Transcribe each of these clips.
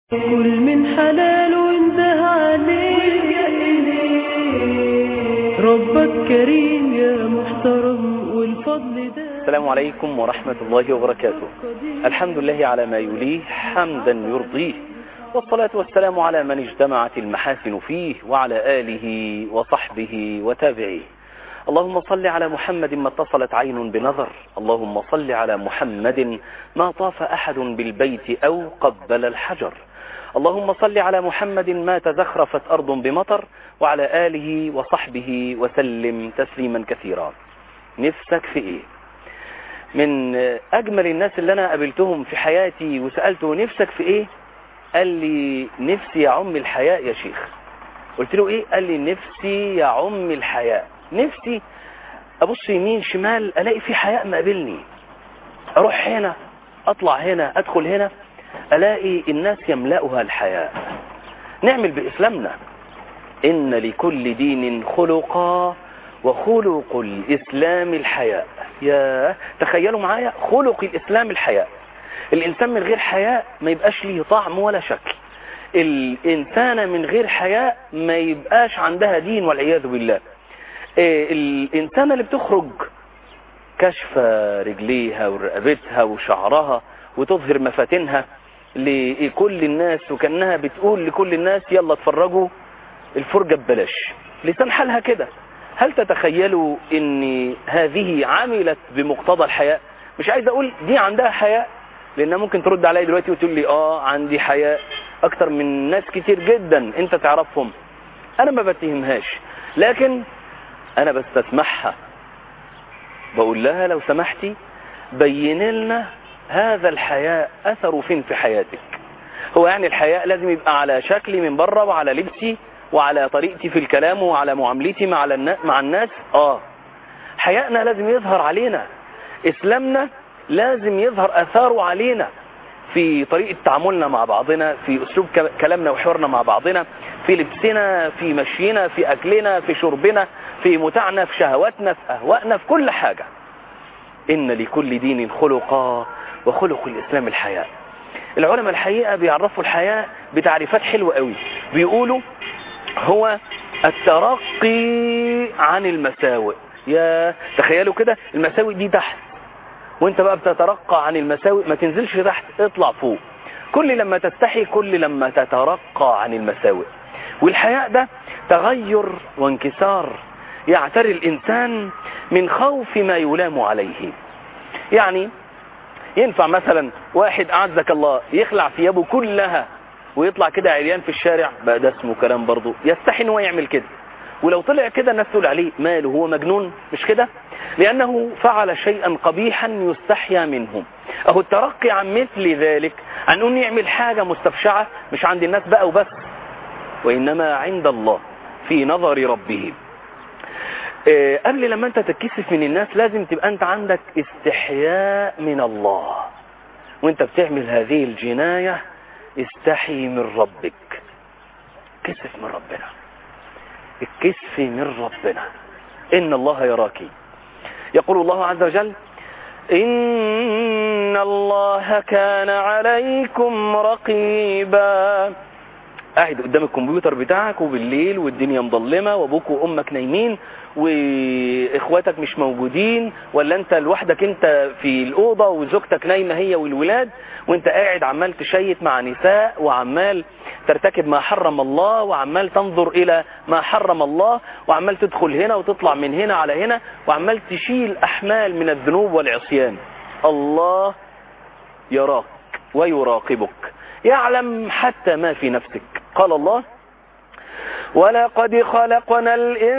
كل من حلال وانده عليك ربك كريم يا محترم والفضل ده السلام عليكم ورحمة الله وبركاته الحمد لله على ما يليه حمدا يرضيه والصلاة والسلام على من اجتمعت المحاسن فيه وعلى آله وصحبه وتابعيه اللهم صل على محمد ما اتصلت عين بنظر اللهم صل على محمد ما طاف أحد بالبيت أو قبل الحجر اللهم صل على محمد ما تزخرفت أرض بمطر وعلى آله وصحبه وسلم تسليما كثيرا نفسك في إيه من أجمل الناس اللي أنا قابلتهم في حياتي وسألته نفسك في إيه قال لي نفسي يعم الحياء يا شيخ قلت له إيه قال لي نفسي يعم الحياء نفسي أبص يمين شمال ألاقي في حياء مقابلني أروح هنا أطلع هنا أدخل هنا ألاقي الناس يملأها الحياء نعمل بإسلامنا إن لكل دين خلقا وخلق الإسلام الحياء يا تخيلوا معايا خلق الإسلام الحياء الإنسان من غير حياء ما يبقاش ليه طعم ولا شكل الإنسان من غير حياء ما يبقاش عندها دين والعياذ بالله الإنسانة اللي بتخرج كشف رجليها ورقبتها وشعرها وتظهر مفاتنها لكل الناس وكأنها بتقول لكل الناس يلا اتفرجوا الفرجة ببلاش لسان حالها كده هل تتخيلوا ان هذه عملت بمقتضى الحياء مش عايز اقول دي عندها حياء لانها ممكن ترد عليا دلوقتي وتقول لي اه عندي حياء اكتر من ناس كتير جدا انت تعرفهم انا ما بتهمهاش لكن انا بستسمحها بقول لها لو سمحتي بين لنا هذا الحياء اثره فين في حياتك هو يعني الحياء لازم يبقى على شكلي من بره وعلى لبسي وعلى طريقتي في الكلام وعلى معاملتي مع مع الناس اه حيائنا لازم يظهر علينا اسلامنا لازم يظهر اثاره علينا في طريقة تعاملنا مع بعضنا في اسلوب كلامنا وحوارنا مع بعضنا في لبسنا في مشينا في اكلنا في شربنا في متعنا في شهواتنا في اهوائنا في كل حاجة ان لكل دين خلقا وخلق الاسلام الحياء العلماء الحقيقة بيعرفوا الحياء بتعريفات حلوة قوي بيقولوا هو الترقي عن المساوئ يا تخيلوا كده المساوئ دي تحت وانت بقى بتترقى عن المساوئ ما تنزلش تحت اطلع فوق كل لما تستحي كل لما تترقى عن المساوئ والحياء ده تغير وانكسار يعتري الإنسان من خوف ما يلام عليه يعني ينفع مثلا واحد أعزك الله يخلع ثيابه كلها ويطلع كده عريان في الشارع بقى ده اسمه كلام برضه يستحي ان هو يعمل كده ولو طلع كده الناس تقول عليه ماله هو مجنون مش كده لأنه فعل شيئا قبيحا يستحيا منه أهو الترقي عن مثل ذلك عن أن يعمل حاجة مستبشعة مش عند الناس بقى وبس وإنما عند الله في نظر ربه اه قبل لما انت تتكسف من الناس لازم تبقى انت عندك استحياء من الله وانت بتعمل هذه الجناية استحي من ربك كسف من ربنا الكسف من ربنا إن الله يراك يقول الله عز وجل إن الله كان عليكم رقيبا قاعد قدام الكمبيوتر بتاعك وبالليل والدنيا مظلمة وابوك وامك نايمين واخواتك مش موجودين ولا انت لوحدك انت في الاوضه وزوجتك نايمه هي والولاد وانت قاعد عمال تشيت مع نساء وعمال ترتكب ما حرم الله وعمال تنظر الى ما حرم الله وعمال تدخل هنا وتطلع من هنا على هنا وعمال تشيل احمال من الذنوب والعصيان الله يراك ويراقبك يعلم حتى ما في نفسك قال الله ولقد خلقنا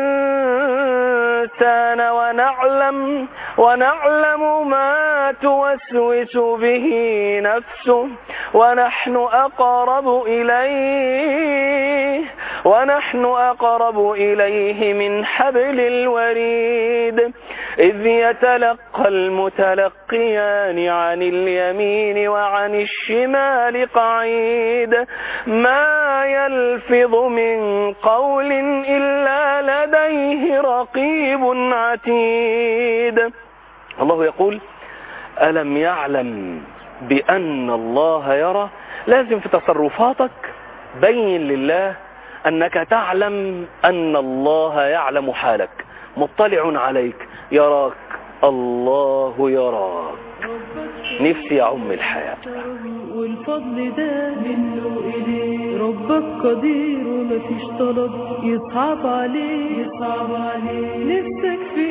الإنسان ونعلم ونعلم ما توسوس به نفسه ونحن أقرب إليه ونحن أقرب إليه من حبل الوريد إذ يتلقى المتلقيان عن اليمين وعن الشمال قعيد ما يلفظ من قول إلا لديه رقيب عتيد الله يقول ألم يعلم بأن الله يرى لازم في تصرفاتك بين لله أنك تعلم أن الله يعلم حالك مطلع عليك يراك الله يراك نفسي يعم الحياة والفضل ده منه إليه ربك قدير ومفيش طلب يصعب عليه يصعب عليه نفسك في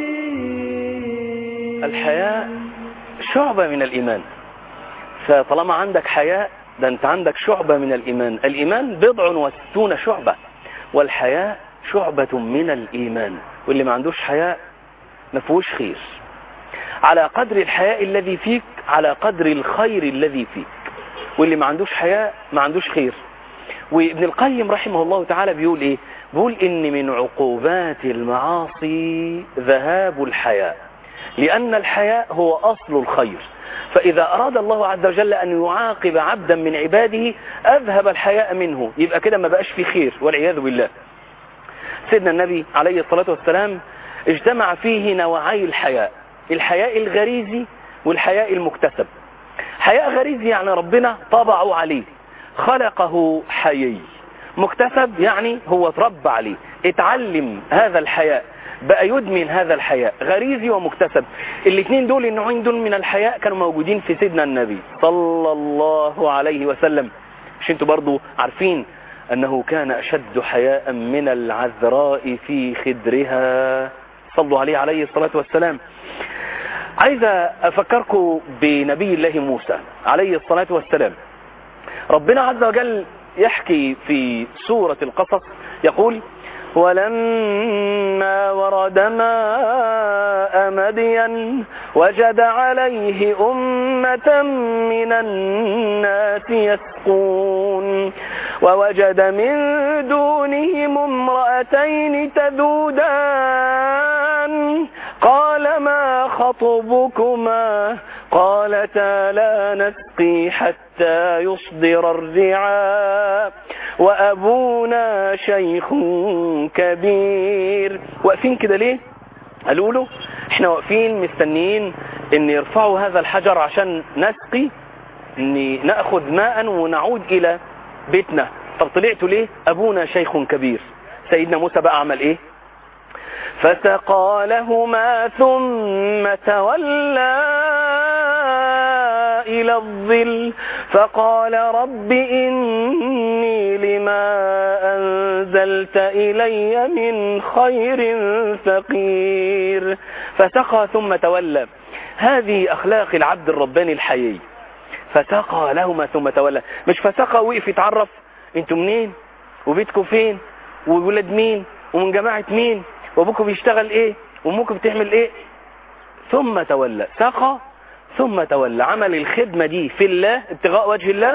ايه الحياء شعبة من الإيمان فطالما عندك حياء ده أنت عندك شعبة من الإيمان الإيمان بضع وستون شعبة والحياء شعبة من الإيمان واللي ما عندوش حياء ما فيهوش خير على قدر الحياء الذي فيك على قدر الخير الذي فيك واللي ما عندوش حياء ما عندوش خير وابن القيم رحمه الله تعالى بيقول ايه بيقول ان من عقوبات المعاصي ذهاب الحياء لان الحياء هو اصل الخير فاذا اراد الله عز وجل ان يعاقب عبدا من عباده اذهب الحياء منه يبقى كده ما بقاش في خير والعياذ بالله سيدنا النبي عليه الصلاة والسلام اجتمع فيه نوعي الحياء الحياء الغريزي والحياء المكتسب حياء غريزي يعني ربنا طبعه عليه خلقه حيي مكتسب يعني هو اتربى عليه اتعلم هذا الحياء بقى يدمن هذا الحياء غريزي ومكتسب الاثنين دول النوعين دول من الحياء كانوا موجودين في سيدنا النبي صلى الله عليه وسلم مش انتوا برضو عارفين أنه كان أشد حياء من العذراء في خدرها صلوا عليه عليه الصلاة والسلام عايز أفكركم بنبي الله موسى عليه الصلاة والسلام ربنا عز وجل يحكي في سورة القصص يقول ولما ورد ماء مدين وجد عليه أمة من الناس يسقون ووجد من دونهم امرأتين تذودان قال ما خطبكما قالتا لا نسقي حتى يصدر الرعاء وأبونا شيخ كبير واقفين كده ليه قالوا له احنا واقفين مستنيين ان يرفعوا هذا الحجر عشان نسقي ان ناخذ ماء ونعود الى بيتنا طب طلعتوا ليه ابونا شيخ كبير سيدنا موسى بقى عمل ايه فسقى لهما ثم تولى إلى الظل فقال رب إني لما أنزلت إلي من خير فقير فسقى ثم تولى هذه أخلاق العبد الرباني الحيي فسقى لهما ثم تولى مش فسقى وقف يتعرف انتوا منين وبيتكم فين وولاد مين ومن جماعة مين وابوكم بيشتغل ايه وامكم بتعمل ايه ثم تولى سقى ثم تولى عمل الخدمة دي في الله ابتغاء وجه الله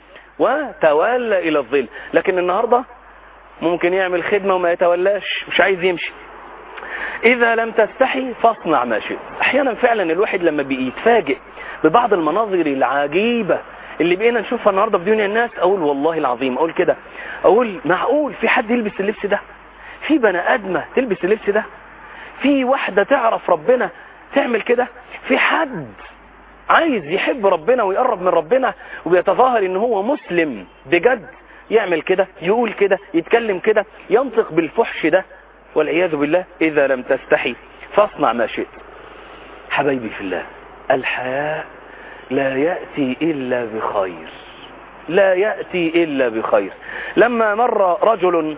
وتولى الى الظل لكن النهاردة ممكن يعمل خدمة وما يتولاش مش عايز يمشي اذا لم تستحي فاصنع ما شئت احيانا فعلا الواحد لما بيتفاجئ ببعض المناظر العجيبة اللي بقينا نشوفها النهاردة في دنيا الناس اقول والله العظيم اقول كده اقول معقول في حد يلبس اللبس ده في بني ادمة تلبس اللبس ده في واحدة تعرف ربنا تعمل كده في حد عايز يحب ربنا ويقرب من ربنا وبيتظاهر ان هو مسلم بجد يعمل كده يقول كده يتكلم كده ينطق بالفحش ده والعياذ بالله اذا لم تستحي فاصنع ما شئت حبايبي في الله الحياء لا يأتي إلا بخير لا يأتي إلا بخير لما مر رجل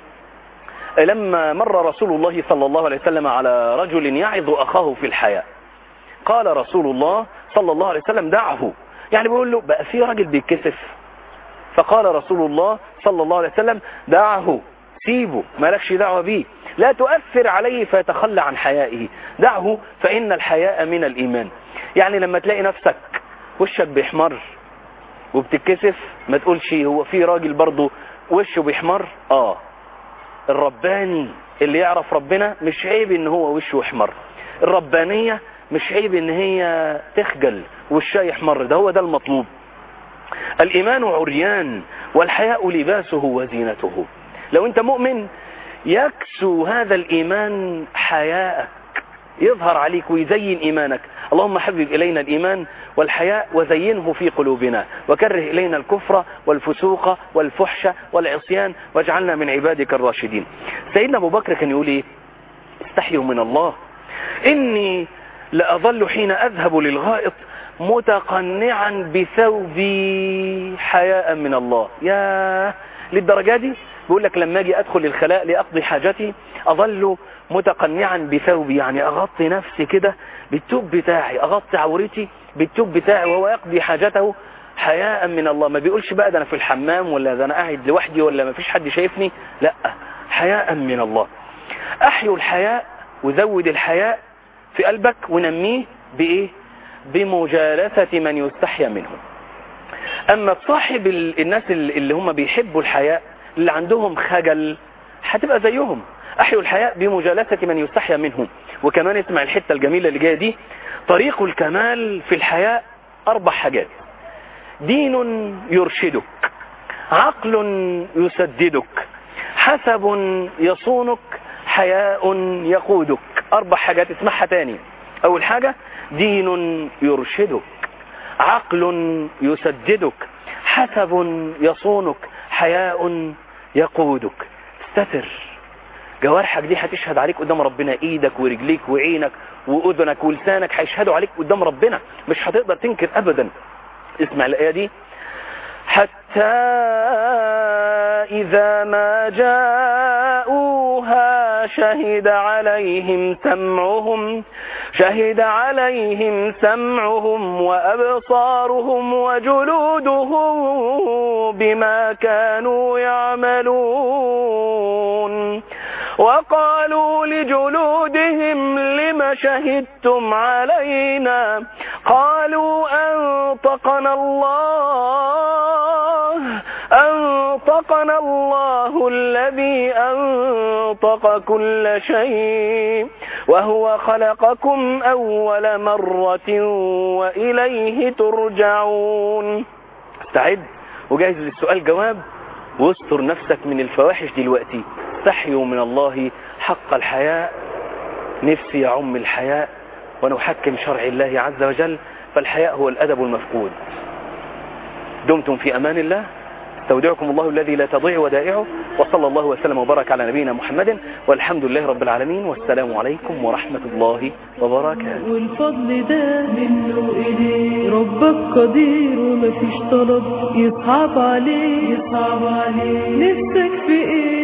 لما مر رسول الله صلى الله عليه وسلم على رجل يعظ أخاه في الحياء قال رسول الله صلى الله عليه وسلم دعه يعني بيقول له بقى في راجل بيتكسف فقال رسول الله صلى الله عليه وسلم دعه سيبه مالكش دعوة بيه لا تؤثر عليه فيتخلى عن حيائه دعه فإن الحياء من الإيمان يعني لما تلاقي نفسك وشك بيحمر وبتتكسف ما تقولش هو في راجل برضه وشه بيحمر اه الرباني اللي يعرف ربنا مش عيب ان هو وشه يحمر الربانية مش عيب ان هي تخجل وشها يحمر ده هو ده المطلوب الايمان عريان والحياء لباسه وزينته لو انت مؤمن يكسو هذا الايمان حياءك يظهر عليك ويزين إيمانك اللهم حبب إلينا الإيمان والحياء وزينه في قلوبنا وكره إلينا الكفر والفسوق والفحش والعصيان واجعلنا من عبادك الراشدين سيدنا أبو بكر كان يقول إيه استحيوا من الله إني لأظل حين أذهب للغائط متقنعا بثوبي حياء من الله يا للدرجة دي بيقول لك لما اجي ادخل الخلاء لاقضي حاجتي اظل متقنعا بثوبي يعني اغطي نفسي كده بالتوب بتاعي اغطي عورتي بالتوب بتاعي وهو يقضي حاجته حياء من الله ما بيقولش بقى ده انا في الحمام ولا ده انا قاعد لوحدي ولا ما فيش حد شايفني لا حياء من الله احيوا الحياء وزود الحياء في قلبك ونميه بايه بمجالسة من يستحيا منه اما تصاحب الناس اللي هم بيحبوا الحياء اللي عندهم خجل هتبقى زيهم احيوا الحياء بمجالسة من يستحيا منهم وكمان اسمع الحتة الجميلة اللي جاية دي طريق الكمال في الحياء اربع حاجات دين يرشدك عقل يسددك حسب يصونك حياء يقودك اربع حاجات اسمعها تاني اول حاجة دين يرشدك عقل يسددك حسب يصونك حياء يقودك استتر جوارحك دي هتشهد عليك قدام ربنا ايدك ورجليك وعينك واذنك ولسانك هيشهدوا عليك قدام ربنا مش هتقدر تنكر ابدا اسمع الايه دي حتى اذا ما جاءوها شهد عليهم سمعهم شهد عليهم سمعهم وأبصارهم وجلودهم بما كانوا يعملون وقالوا لجلودهم لم شهدتم علينا قالوا أنطقنا الله أنطقنا الله الذي أنطق كل شيء وهو خلقكم أول مرة وإليه ترجعون استعد وجاهز للسؤال جواب واستر نفسك من الفواحش دلوقتي استحيوا من الله حق الحياء نفسي يعم الحياء ونحكم شرع الله عز وجل فالحياء هو الأدب المفقود دمتم في أمان الله استودعكم الله الذي لا تضيع ودائعه وصلى الله وسلم وبارك على نبينا محمد والحمد لله رب العالمين والسلام عليكم ورحمة الله وبركاته والفضل ده منه إليه ربك قدير ومفيش طلب يصعب عليه يصعب عليه نفسك في إيه